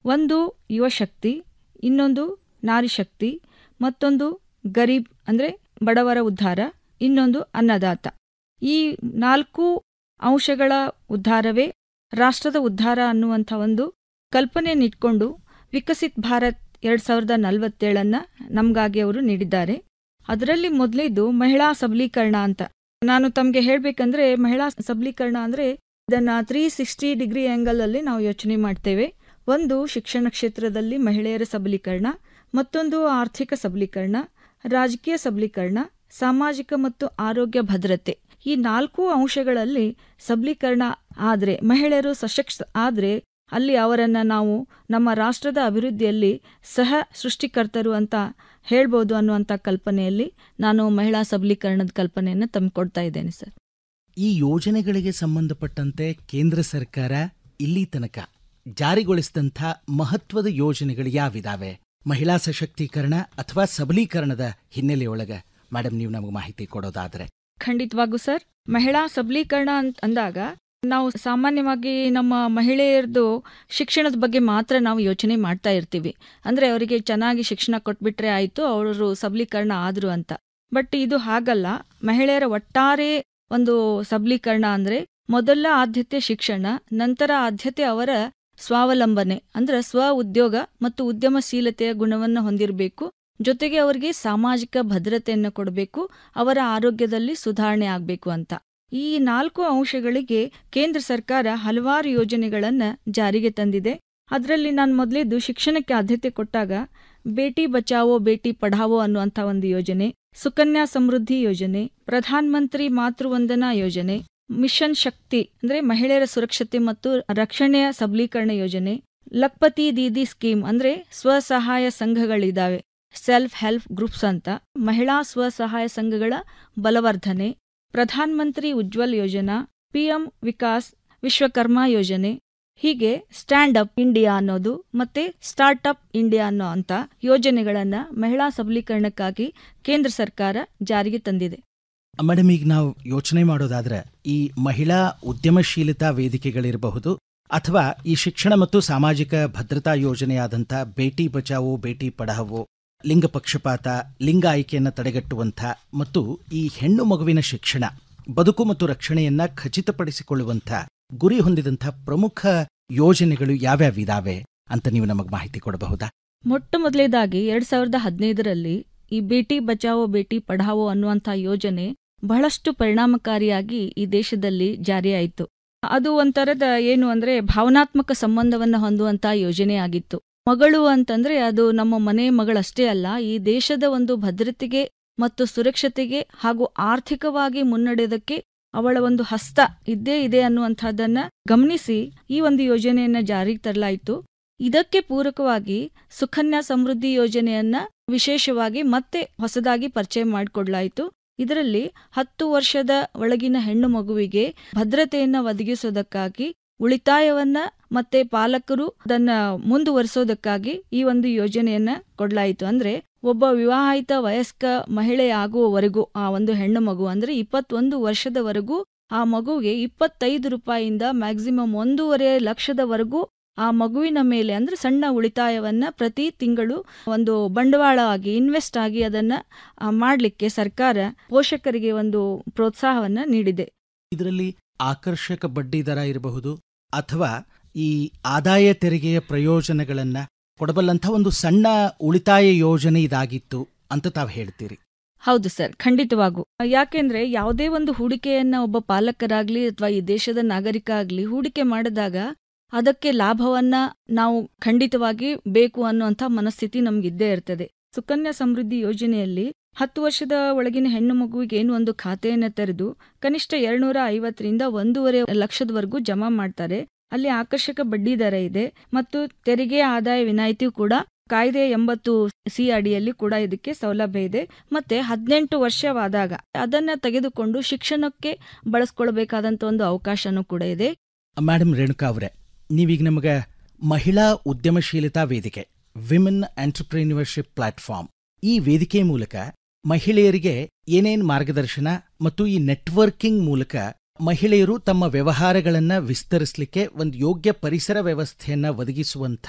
ಒಂದು ಯುವಶಕ್ತಿ ಇನ್ನೊಂದು ನಾರಿಶಕ್ತಿ ಮತ್ತೊಂದು ಗರೀಬ್ ಅಂದರೆ ಬಡವರ ಉದ್ಧಾರ ಇನ್ನೊಂದು ಅನ್ನದಾತ ಈ ನಾಲ್ಕು ಅಂಶಗಳ ಉದ್ಧಾರವೇ ರಾಷ್ಟ್ರದ ಉದ್ಧಾರ ಅನ್ನುವಂಥ ಒಂದು ಕಲ್ಪನೆಯನ್ನಿಟ್ಕೊಂಡು ವಿಕಸಿತ್ ಭಾರತ್ ಎರಡ್ ಸಾವಿರದ ನಲವತ್ತೇಳನ್ನ ನಮಗಾಗಿ ಅವರು ನೀಡಿದ್ದಾರೆ ಅದರಲ್ಲಿ ಮೊದಲೇದು ಮಹಿಳಾ ಸಬಲೀಕರಣ ಅಂತ ನಾನು ತಮಗೆ ಹೇಳಬೇಕಂದ್ರೆ ಮಹಿಳಾ ಸಬಲೀಕರಣ ಅಂದ್ರೆ ಇದನ್ನ ತ್ರೀ ಸಿಕ್ಸ್ಟಿ ಡಿಗ್ರಿ ಆಂಗಲ್ ಅಲ್ಲಿ ನಾವು ಯೋಚನೆ ಮಾಡ್ತೇವೆ ಒಂದು ಶಿಕ್ಷಣ ಕ್ಷೇತ್ರದಲ್ಲಿ ಮಹಿಳೆಯರ ಸಬಲೀಕರಣ ಮತ್ತೊಂದು ಆರ್ಥಿಕ ಸಬಲೀಕರಣ ರಾಜಕೀಯ ಸಬಲೀಕರಣ ಸಾಮಾಜಿಕ ಮತ್ತು ಆರೋಗ್ಯ ಭದ್ರತೆ ಈ ನಾಲ್ಕು ಅಂಶಗಳಲ್ಲಿ ಸಬಲೀಕರಣ ಆದ್ರೆ ಮಹಿಳೆಯರು ಸಶಕ್ತ ಆದ್ರೆ ಅಲ್ಲಿ ಅವರನ್ನ ನಾವು ನಮ್ಮ ರಾಷ್ಟ್ರದ ಅಭಿವೃದ್ಧಿಯಲ್ಲಿ ಸಹ ಸೃಷ್ಟಿಕರ್ತರು ಅಂತ ಹೇಳ್ಬೋದು ಅನ್ನುವಂಥ ಕಲ್ಪನೆಯಲ್ಲಿ ನಾನು ಮಹಿಳಾ ಸಬಲೀಕರಣದ ಕಲ್ಪನೆಯನ್ನು ತಂದುಕೊಡ್ತಾ ಇದ್ದೇನೆ ಸರ್ ಈ ಯೋಜನೆಗಳಿಗೆ ಸಂಬಂಧಪಟ್ಟಂತೆ ಕೇಂದ್ರ ಸರ್ಕಾರ ಇಲ್ಲಿ ತನಕ ಜಾರಿಗೊಳಿಸಿದಂಥ ಮಹತ್ವದ ಯೋಜನೆಗಳು ಯಾವಿದಾವೆ ಮಹಿಳಾ ಸಶಕ್ತೀಕರಣ ಅಥವಾ ಸಬಲೀಕರಣದ ಹಿನ್ನೆಲೆಯೊಳಗ ಮೇಡಮ್ ನೀವು ನಮಗೆ ಮಾಹಿತಿ ಕೊಡೋದಾದ್ರೆ ಖಂಡಿತವಾಗೂ ಸರ್ ಮಹಿಳಾ ಸಬಲೀಕರಣ ಅಂತ ಅಂದಾಗ ನಾವು ಸಾಮಾನ್ಯವಾಗಿ ನಮ್ಮ ಮಹಿಳೆಯರದು ಶಿಕ್ಷಣದ ಬಗ್ಗೆ ಮಾತ್ರ ನಾವು ಯೋಚನೆ ಮಾಡ್ತಾ ಇರ್ತೀವಿ ಅಂದ್ರೆ ಅವರಿಗೆ ಚೆನ್ನಾಗಿ ಶಿಕ್ಷಣ ಕೊಟ್ಬಿಟ್ರೆ ಆಯ್ತು ಅವರು ಸಬಲೀಕರಣ ಆದ್ರು ಅಂತ ಬಟ್ ಇದು ಹಾಗಲ್ಲ ಮಹಿಳೆಯರ ಒಟ್ಟಾರೆ ಒಂದು ಸಬಲೀಕರಣ ಅಂದ್ರೆ ಮೊದಲ ಆದ್ಯತೆ ಶಿಕ್ಷಣ ನಂತರ ಆದ್ಯತೆ ಅವರ ಸ್ವಾವಲಂಬನೆ ಅಂದ್ರೆ ಸ್ವ ಉದ್ಯೋಗ ಮತ್ತು ಉದ್ಯಮಶೀಲತೆಯ ಗುಣವನ್ನು ಹೊಂದಿರಬೇಕು ಜೊತೆಗೆ ಅವರಿಗೆ ಸಾಮಾಜಿಕ ಭದ್ರತೆಯನ್ನು ಕೊಡಬೇಕು ಅವರ ಆರೋಗ್ಯದಲ್ಲಿ ಸುಧಾರಣೆ ಆಗಬೇಕು ಅಂತ ಈ ನಾಲ್ಕು ಅಂಶಗಳಿಗೆ ಕೇಂದ್ರ ಸರ್ಕಾರ ಹಲವಾರು ಯೋಜನೆಗಳನ್ನ ಜಾರಿಗೆ ತಂದಿದೆ ಅದರಲ್ಲಿ ನಾನು ಮೊದಲೇದು ಶಿಕ್ಷಣಕ್ಕೆ ಆದ್ಯತೆ ಕೊಟ್ಟಾಗ ಬೇಟಿ ಬಚಾವೋ ಬೇಟಿ ಪಢಾವೋ ಅನ್ನುವಂಥ ಒಂದು ಯೋಜನೆ ಸುಕನ್ಯಾ ಸಮೃದ್ಧಿ ಯೋಜನೆ ಪ್ರಧಾನ ಮಂತ್ರಿ ಮಾತೃವಂದನಾ ಯೋಜನೆ ಮಿಷನ್ ಶಕ್ತಿ ಅಂದ್ರೆ ಮಹಿಳೆಯರ ಸುರಕ್ಷತೆ ಮತ್ತು ರಕ್ಷಣೆಯ ಸಬಲೀಕರಣ ಯೋಜನೆ ಲಕ್ಪತಿ ದೀದಿ ಸ್ಕೀಮ್ ಅಂದ್ರೆ ಸ್ವಸಹಾಯ ಸಂಘಗಳಿದಾವೆ ಸೆಲ್ಫ್ ಹೆಲ್ಪ್ ಗ್ರೂಪ್ಸ್ ಅಂತ ಮಹಿಳಾ ಸ್ವಸಹಾಯ ಸಂಘಗಳ ಬಲವರ್ಧನೆ ಪ್ರಧಾನ ಮಂತ್ರಿ ಉಜ್ವಲ್ ಯೋಜನಾ ಪಿಎಂ ವಿಕಾಸ್ ವಿಶ್ವಕರ್ಮ ಯೋಜನೆ ಹೀಗೆ ಸ್ಟ್ಯಾಂಡ್ ಅಪ್ ಇಂಡಿಯಾ ಅನ್ನೋದು ಮತ್ತೆ ಸ್ಟಾರ್ಟ್ ಅಪ್ ಇಂಡಿಯಾ ಅನ್ನೋ ಅಂತ ಯೋಜನೆಗಳನ್ನ ಮಹಿಳಾ ಸಬಲೀಕರಣಕ್ಕಾಗಿ ಕೇಂದ್ರ ಸರ್ಕಾರ ಜಾರಿಗೆ ತಂದಿದೆ ಮೇಡಮ್ ಈಗ ನಾವು ಯೋಚನೆ ಮಾಡೋದಾದ್ರೆ ಈ ಮಹಿಳಾ ಉದ್ಯಮಶೀಲತಾ ವೇದಿಕೆಗಳಿರಬಹುದು ಅಥವಾ ಈ ಶಿಕ್ಷಣ ಮತ್ತು ಸಾಮಾಜಿಕ ಭದ್ರತಾ ಯೋಜನೆಯಾದಂಥ ಬೇಟಿ ಬಚಾವೋ ಬೇಟಿ ಪಢಾವೋ ಲಿಂಗ ಪಕ್ಷಪಾತ ಲಿಂಗ ಆಯ್ಕೆಯನ್ನು ತಡೆಗಟ್ಟುವಂಥ ಮತ್ತು ಈ ಹೆಣ್ಣು ಮಗುವಿನ ಶಿಕ್ಷಣ ಬದುಕು ಮತ್ತು ರಕ್ಷಣೆಯನ್ನ ಖಚಿತಪಡಿಸಿಕೊಳ್ಳುವಂಥ ಗುರಿ ಹೊಂದಿದಂಥ ಪ್ರಮುಖ ಯೋಜನೆಗಳು ಯಾವ್ಯಾವಿದಾವೆ ಅಂತ ನೀವು ನಮಗೆ ಮಾಹಿತಿ ಕೊಡಬಹುದಾ ಮೊಟ್ಟ ಮೊದಲೇದಾಗಿ ಎರಡ್ ಸಾವಿರದ ಹದಿನೈದರಲ್ಲಿ ಈ ಬೇಟಿ ಬಚಾವೋ ಬೇಟಿ ಪಢಾವೋ ಅನ್ನುವಂಥ ಯೋಜನೆ ಬಹಳಷ್ಟು ಪರಿಣಾಮಕಾರಿಯಾಗಿ ಈ ದೇಶದಲ್ಲಿ ಜಾರಿಯಾಯಿತು ಅದು ಒಂಥರದ ಏನು ಅಂದ್ರೆ ಭಾವನಾತ್ಮಕ ಸಂಬಂಧವನ್ನ ಹೊಂದುವಂತ ಯೋಜನೆ ಆಗಿತ್ತು ಮಗಳು ಅಂತಂದ್ರೆ ಅದು ನಮ್ಮ ಮನೆ ಮಗಳಷ್ಟೇ ಅಲ್ಲ ಈ ದೇಶದ ಒಂದು ಭದ್ರತೆಗೆ ಮತ್ತು ಸುರಕ್ಷತೆಗೆ ಹಾಗೂ ಆರ್ಥಿಕವಾಗಿ ಮುನ್ನಡೆಯೋದಕ್ಕೆ ಅವಳ ಒಂದು ಹಸ್ತ ಇದ್ದೇ ಇದೆ ಅನ್ನುವಂಥದ್ದನ್ನ ಗಮನಿಸಿ ಈ ಒಂದು ಯೋಜನೆಯನ್ನ ಜಾರಿಗೆ ತರಲಾಯಿತು ಇದಕ್ಕೆ ಪೂರಕವಾಗಿ ಸುಕನ್ಯಾ ಸಮೃದ್ಧಿ ಯೋಜನೆಯನ್ನ ವಿಶೇಷವಾಗಿ ಮತ್ತೆ ಹೊಸದಾಗಿ ಪರಿಚಯ ಮಾಡಿಕೊಡ್ಲಾಯಿತು ಇದರಲ್ಲಿ ಹತ್ತು ವರ್ಷದ ಒಳಗಿನ ಹೆಣ್ಣು ಮಗುವಿಗೆ ಭದ್ರತೆಯನ್ನ ಒದಗಿಸೋದಕ್ಕಾಗಿ ಉಳಿತಾಯವನ್ನ ಮತ್ತೆ ಪಾಲಕರು ಅದನ್ನ ಮುಂದುವರಿಸೋದಕ್ಕಾಗಿ ಈ ಒಂದು ಯೋಜನೆಯನ್ನ ಕೊಡ್ಲಾಯಿತು ಅಂದ್ರೆ ಒಬ್ಬ ವಿವಾಹಿತ ವಯಸ್ಕ ಮಹಿಳೆ ಆಗುವವರೆಗೂ ಆ ಒಂದು ಹೆಣ್ಣು ಮಗು ಅಂದ್ರೆ ಇಪ್ಪತ್ತೊಂದು ವರ್ಷದವರೆಗೂ ಆ ಮಗುವಿಗೆ ಇಪ್ಪತ್ತೈದು ರೂಪಾಯಿಯಿಂದ ಮ್ಯಾಕ್ಸಿಮಮ್ ಒಂದೂವರೆ ಲಕ್ಷದವರೆಗೂ ಆ ಮಗುವಿನ ಮೇಲೆ ಅಂದ್ರೆ ಸಣ್ಣ ಉಳಿತಾಯವನ್ನ ಪ್ರತಿ ತಿಂಗಳು ಒಂದು ಬಂಡವಾಳ ಆಗಿ ಇನ್ವೆಸ್ಟ್ ಆಗಿ ಅದನ್ನ ಮಾಡಲಿಕ್ಕೆ ಸರ್ಕಾರ ಪೋಷಕರಿಗೆ ಒಂದು ಪ್ರೋತ್ಸಾಹವನ್ನ ನೀಡಿದೆ ಇದರಲ್ಲಿ ಆಕರ್ಷಕ ಬಡ್ಡಿ ದರ ಇರಬಹುದು ಅಥವಾ ಈ ಆದಾಯ ತೆರಿಗೆಯ ಪ್ರಯೋಜನಗಳನ್ನ ಕೊಡಬಲ್ಲಂಥ ಒಂದು ಸಣ್ಣ ಉಳಿತಾಯ ಯೋಜನೆ ಇದಾಗಿತ್ತು ಅಂತ ತಾವು ಹೇಳ್ತೀರಿ ಹೌದು ಸರ್ ಖಂಡಿತವಾಗೂ ಯಾಕೆಂದ್ರೆ ಯಾವುದೇ ಒಂದು ಹೂಡಿಕೆಯನ್ನ ಒಬ್ಬ ಪಾಲಕರಾಗ್ಲಿ ಅಥವಾ ಈ ದೇಶದ ನಾಗರಿಕ ಆಗ್ಲಿ ಹೂಡಿಕೆ ಮಾಡಿದಾಗ ಅದಕ್ಕೆ ಲಾಭವನ್ನ ನಾವು ಖಂಡಿತವಾಗಿ ಬೇಕು ಅನ್ನುವಂಥ ಮನಸ್ಥಿತಿ ನಮ್ಗಿದ್ದೇ ಇರ್ತದೆ ಸುಕನ್ಯಾ ಸಮೃದ್ಧಿ ಯೋಜನೆಯಲ್ಲಿ ಹತ್ತು ವರ್ಷದ ಒಳಗಿನ ಹೆಣ್ಣು ಮಗುವಿಗೆ ಏನು ಒಂದು ಖಾತೆಯನ್ನ ತೆರೆದು ಕನಿಷ್ಠ ಎರಡ್ನೂರ ಐವತ್ತರಿಂದ ಒಂದೂವರೆ ಲಕ್ಷದವರೆಗೂ ಜಮಾ ಮಾಡ್ತಾರೆ ಅಲ್ಲಿ ಆಕರ್ಷಕ ಬಡ್ಡಿ ದರ ಇದೆ ಮತ್ತು ತೆರಿಗೆ ಆದಾಯ ವಿನಾಯಿತಿಯೂ ಕೂಡ ಕಾಯ್ದೆ ಎಂಬತ್ತು ಸಿ ಅಡಿಯಲ್ಲಿ ಕೂಡ ಇದಕ್ಕೆ ಸೌಲಭ್ಯ ಇದೆ ಮತ್ತೆ ಹದಿನೆಂಟು ವರ್ಷವಾದಾಗ ಅದನ್ನ ತೆಗೆದುಕೊಂಡು ಶಿಕ್ಷಣಕ್ಕೆ ಬಳಸ್ಕೊಳ್ಬೇಕಾದಂತ ಒಂದು ಅವಕಾಶನೂ ಕೂಡ ಇದೆ ಮೇಡಮ್ ರೇಣುಕಾ ಅವರೇ ನೀವೀಗ ನಮಗೆ ಮಹಿಳಾ ಉದ್ಯಮಶೀಲತಾ ವೇದಿಕೆ ವಿಮೆನ್ ಎಂಟರ್ಪ್ರಿನ್ಯೂರ್ಶಿಪ್ ಪ್ಲಾಟ್ಫಾರ್ಮ್ ಈ ವೇದಿಕೆ ಮೂಲಕ ಮಹಿಳೆಯರಿಗೆ ಏನೇನ್ ಮಾರ್ಗದರ್ಶನ ಮತ್ತು ಈ ನೆಟ್ವರ್ಕಿಂಗ್ ಮೂಲಕ ಮಹಿಳೆಯರು ತಮ್ಮ ವ್ಯವಹಾರಗಳನ್ನ ವಿಸ್ತರಿಸಲಿಕ್ಕೆ ಒಂದು ಯೋಗ್ಯ ಪರಿಸರ ವ್ಯವಸ್ಥೆಯನ್ನ ಒದಗಿಸುವಂಥ